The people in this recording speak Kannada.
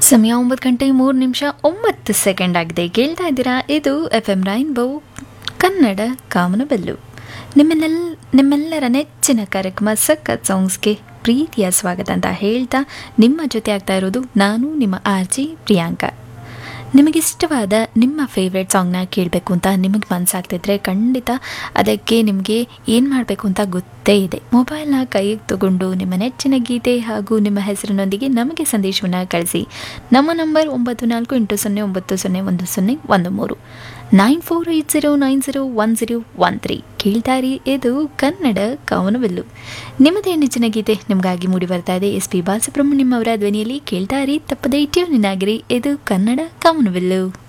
ಸಮಯ ಒಂಬತ್ತು ಗಂಟೆ ಮೂರು ನಿಮಿಷ ಒಂಬತ್ತು ಸೆಕೆಂಡ್ ಆಗಿದೆ ಕೇಳ್ತಾ ಇದ್ದೀರಾ ಇದು ಎಫ್ ಎಂ ರೈನ್ಬೋ ಕನ್ನಡ ಕಾಮನಬೆಲ್ಲು ನಿಮ್ಮೆಲ್ಲ ನಿಮ್ಮೆಲ್ಲರ ನೆಚ್ಚಿನ ಕಾರ್ಯಕ್ರಮ ಸಖತ್ ಸಾಂಗ್ಸ್ಗೆ ಪ್ರೀತಿಯ ಸ್ವಾಗತ ಅಂತ ಹೇಳ್ತಾ ನಿಮ್ಮ ಜೊತೆ ಆಗ್ತಾ ಇರೋದು ನಾನು ನಿಮ್ಮ ಆರ್ಜಿ ಪ್ರಿಯಾಂಕಾ ನಿಮಗಿಷ್ಟವಾದ ನಿಮ್ಮ ಫೇವ್ರೆಟ್ ಸಾಂಗ್ನ ಕೇಳಬೇಕು ಅಂತ ನಿಮಗೆ ಮನಸ್ಸಾಗ್ತಿದ್ರೆ ಖಂಡಿತ ಅದಕ್ಕೆ ನಿಮಗೆ ಏನು ಮಾಡಬೇಕು ಅಂತ ಗೊತ್ತೇ ಇದೆ ಮೊಬೈಲ್ನ ಕೈಗೆ ತಗೊಂಡು ನಿಮ್ಮ ನೆಚ್ಚಿನ ಗೀತೆ ಹಾಗೂ ನಿಮ್ಮ ಹೆಸರಿನೊಂದಿಗೆ ನಮಗೆ ಸಂದೇಶವನ್ನು ಕಳಿಸಿ ನಮ್ಮ ನಂಬರ್ ಒಂಬತ್ತು ನಾಲ್ಕು ಎಂಟು ಸೊನ್ನೆ ಒಂಬತ್ತು ಸೊನ್ನೆ ಒಂದು ಸೊನ್ನೆ ಒಂದು ಮೂರು nine four eight zero nine zero one zero one three ಕೇಳ್ತಾರಿ ಇದು ಕನ್ನಡ ಕಾಮನವೆಲ್ಲು ನಿಮ್ಮದೇ ನೆಚ್ಚಿನ ಗೀತೆ ನಿಮಗಾಗಿ ಮೂಡಿ ಬರ್ತಾ ಇದೆ ಎಸ್ ಪಿ ಬಾಲಸುಬ್ರಹ್ಮಣ್ಯಂ ಅವರ ಧ್ವನಿಯಲ್ಲಿ ಕೇಳ್ತಾರಿ ತಪ್ಪದೇ ಟ್ಯೂನ್ ಆಗಿರಿ ಇದು ಕನ್ನಡ ಕಾಮನವೆಲ್ಲು